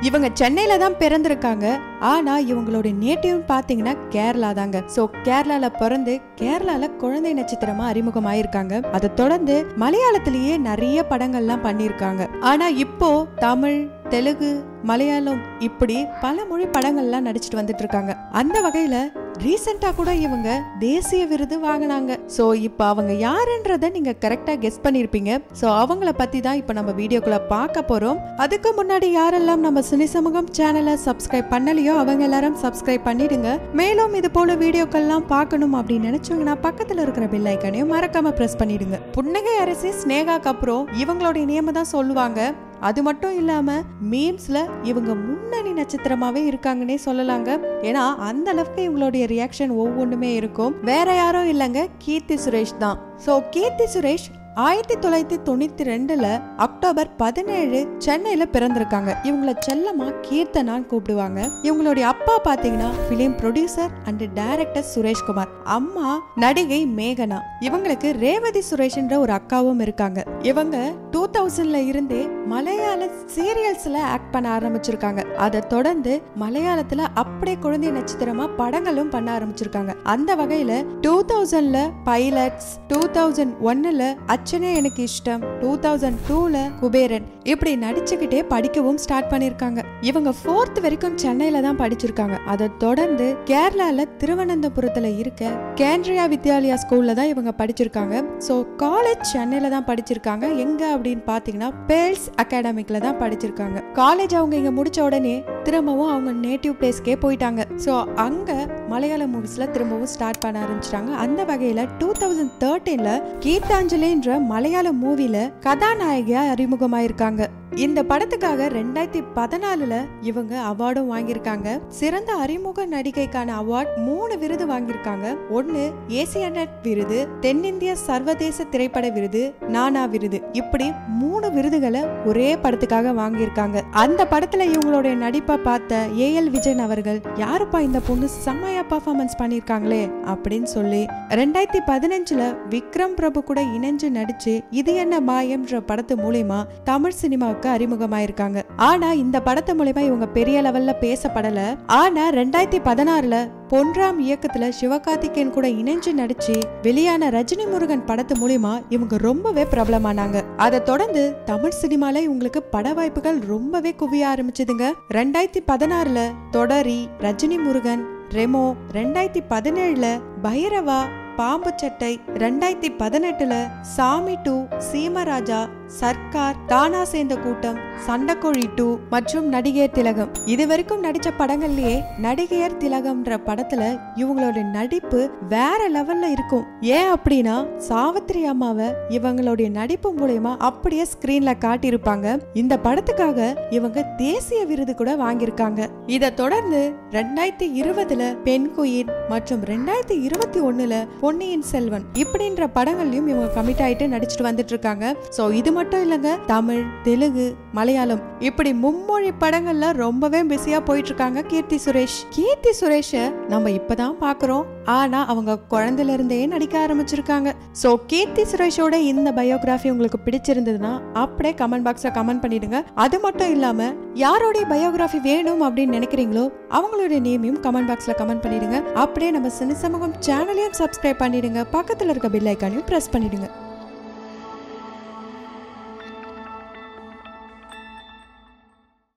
இவங்க சென்னையில தான் பிறந்திருக்காங்க ஆனா இவங்களோட நேட்டிவ் பாத்தீங்கன்னா கேரளா தாங்க சோ கேரளால பிறந்து கேரளால குழந்தை நட்சத்திரமா அறிமுகமாயிருக்காங்க அதை தொடர்ந்து மலையாளத்திலேயே நிறைய படங்கள்லாம் பண்ணியிருக்காங்க ஆனா இப்போ தமிழ் தெலுங்கு மலையாளம் இப்படி பல மொழி படங்கள்லாம் நடிச்சிட்டு வந்துட்டு இருக்காங்க அந்த வகையில ரீசெண்டா கூட இவங்க தேசிய விருது வாங்கினாங்க சோ இப்போ அவங்க யாருன்றத நீங்க கரெக்டா கெஸ் பண்ணிருப்பீங்க சோ அவங்கள பத்தி தான் இப்போ நம்ம வீடியோக்குள்ள பார்க்க போறோம் அதுக்கு முன்னாடி யாரெல்லாம் நம்ம சினி சமூகம் சேனலை சப்ஸ்கிரைப் பண்ணலையோ அவங்க எல்லாரும் சப்ஸ்கிரைப் பண்ணிடுங்க மேலும் இது போல வீடியோக்கள்லாம் பார்க்கணும் அப்படின்னு நினைச்சவங்கன்னா பக்கத்துல இருக்கிற பெல் ஐக்கனையும் மறக்காம பிரஸ் பண்ணிடுங்க புன்னகை அரசி ஸ்னேகாக்கு அப்புறம் இவங்களுடைய நியமம் தான் சொல்லுவாங்க அது மட்டும் இல்லாம மீம்ஸ்ல இவங்க முன்னணி நட்சத்திரமாவே இருக்காங்கன்னே சொல்லலாங்க ஏன்னா அந்த அளவுக்கு இவங்களுடைய ரியாக்ஷன் ஒவ்வொன்றுமே இருக்கும் வேற யாரும் இல்லைங்க கீர்த்தி சுரேஷ் தான் ஸோ கீர்த்தி சுரேஷ் ஆயிரத்தி தொள்ளாயிரத்தி தொண்ணூத்தி ரெண்டுல அக்டோபர் பதினேழு சென்னையில பிறந்திருக்காங்க இவங்கள செல்லமா கீர்த்தனான்னு கூப்பிடுவாங்க இவங்களுடைய அப்பா பாத்தீங்கன்னா film producer and director Suresh Kumar அம்மா நடிகை மேகனா இவங்களுக்கு ரேவதி சுரேஷ்ன்ற ஒரு அக்காவும் இருக்காங்க இவங்க டூ தௌசண்ட்ல இருந்தே மலையாள சீரியல்ஸ்ல ஆக்ட் பண்ண ஆரம்பிச்சிருக்காங்க அதை தொடர்ந்து மலையாளத்துல அப்படியே குழந்தை நட்சத்திரமா படங்களும் பண்ண ஆரம்பிச்சிருக்காங்க அந்த வகையில டூ தௌசண்ட்ல பைலட்ஸ் டூ தௌசண்ட் ஒன்னுல அச்சனே எனக்கு இஷ்டம் டூ தௌசண்ட் டூல குபேரன் இப்படி நடிச்சுக்கிட்டே படிக்கவும் ஸ்டார்ட் பண்ணிருக்காங்க இவங்க ஃபோர்த் வரைக்கும் சென்னையில தான் படிச்சிருக்காங்க அதை தொடர்ந்து கேரளால திருவனந்தபுரத்துல இருக்க கேண்ட்ரியா வித்யாலயா ஸ்கூல்ல தான் இவங்க படிச்சிருக்காங்க ஸோ காலேஜ் சென்னையில தான் படிச்சிருக்காங்க எங்க அப்படின்னு பாத்தீங்கன்னா பேல்ஸ் அகாடமிக்ல தான் படிச்சிருக்காங்க காலேஜ் அவங்க இங்க முடிச்ச உடனே திரும்பவும் அவங்க நேட்டிவ் பிளேஸ்க்கே போயிட்டாங்க ஸோ அங்க மலையாள மூவிஸ்ல திரும்பவும் ஸ்டார்ட் பண்ண ஆரம்பிச்சிட்டாங்க அந்த வகையில டூ தௌசண்ட் தேர்ட்டீன்ல கீதாஞ்சலின்ற மலையாள மூவில கதாநாயகியா அறிமுகமாயிருக்காங்க இந்த படத்துக்காக ரெண்டாயிரத்தி பதினாலுல இவங்க அவார்டும் வாங்கியிருக்காங்க சிறந்த அறிமுக நடிகைக்கான அவார்ட் மூணு விருது வாங்கியிருக்காங்க ஒன்னு ஏசியநெட் விருது தென்னிந்திய சர்வதேச திரைப்பட விருது நானா விருது இப்படி மூணு விருதுகளை ஒரே படத்துக்காக வாங்கியிருக்காங்க அந்த படத்துல இவங்களுடைய நடிப்பை பார்த்த ஏஎல் விஜயன் அவர்கள் யாருப்பா இந்த பொண்ணு செம்மையா பர்ஃபார்மன்ஸ் பண்ணியிருக்காங்களே அப்படின்னு சொல்லி ரெண்டாயிரத்தி பதினஞ்சுல விக்ரம் பிரபு கூட இணைஞ்சு நடிச்சு இது என்ன மாயம்ன்ற படத்து மூலியமா தமிழ் சினிமாவுக்கு அறிமுகமாயிருக்காங்க ஆனா இந்த படத்து மூலியமா இவங்க பெரிய லெவல்ல பேசப்படல ஆனா ரெண்டாயிரத்தி பதினாறுல பொன்ராம் இயக்கத்துல சிவகார்த்திகேயன் கூட இணைஞ்சு நடிச்சு வெளியான ரஜினி முருகன் படத்து மூலியமா இவங்க ரொம்பவே பிரபலமானாங்க அதை தொடர்ந்து தமிழ் சினிமால இவங்களுக்கு பட வாய்ப்புகள் ரொம்பவே குவிய ஆரம்பிச்சதுங்க ரெண்டாயிரத்தி பதினாறுல தொடரி ரஜினி முருகன் ரெமோ ரெண்டாயிரத்தி பதினேழுல பைரவா பாம்பு சட்டை ரெண்டாயிரத்தி பதினெட்டுல சாமி டூ சீமராஜா சர்க்கார் தானா சேர்ந்த கூட்டம் சண்டைக்கோழி டூ மற்றும் நடிகையர் திலகம் இது வரைக்கும் நடிச்ச படங்கள்லயே நடிகையர் திலகம்ன்ற படத்துல இவங்களோட நடிப்பு வேற லெவல்ல இருக்கும் ஏன் அப்படின்னா சாவித்திரி அம்மாவை இவங்களுடைய நடிப்பு மூலயமா அப்படியே ஸ்கிரீன்ல காட்டியிருப்பாங்க இந்த படத்துக்காக இவங்க தேசிய விருது கூட வாங்கியிருக்காங்க இதை தொடர்ந்து ரெண்டாயிரத்தி இருபதுல பெண் குயின் மற்றும் ரெண்டாயிரத்தி இருபத்தி ஒண்ணுல பொன்னியின் செல்வன் இப்படின்ற படங்கள்லயும் இவங்க கமிட் ஆயிட்டு நடிச்சிட்டு வந்துட்டு இருக்காங்க சோ இது மட்டும் இல்லைங்க தமிழ் தெலுங்கு மலையாளம் இப்படி மும்மொழி படங்கள்ல ரொம்பவே பிஸியா போயிட்டு இருக்காங்க கீர்த்தி சுரேஷ் கீர்த்தி சுரேஷ நம்ம இப்பதான் பாக்குறோம் ஆனா அவங்க குழந்தையில இருந்தே நடிக்க ஆரம்பிச்சிருக்காங்க சோ கீர்த்தி சுரேஷோட இந்த பயோகிராஃபி உங்களுக்கு பிடிச்சிருந்ததுன்னா அப்படியே கமெண்ட் பாக்ஸ்ல கமெண்ட் பண்ணிடுங்க அது மட்டும் இல்லாம யாரோடைய பயோகிராஃபி வேணும் அப்படின்னு நினைக்கிறீங்களோ அவங்களுடைய நேமையும் கமெண்ட் பாக்ஸ்ல கமெண்ட் பண்ணிடுங்க அப்படியே நம்ம சினி சமூகம் சேனலையும் சப்ஸ்கிரைப் பண்ணிடுங்க பக்கத்துல இருக்க பெல் ஐக்கானையும் பிரஸ் பண்ணிடுங்க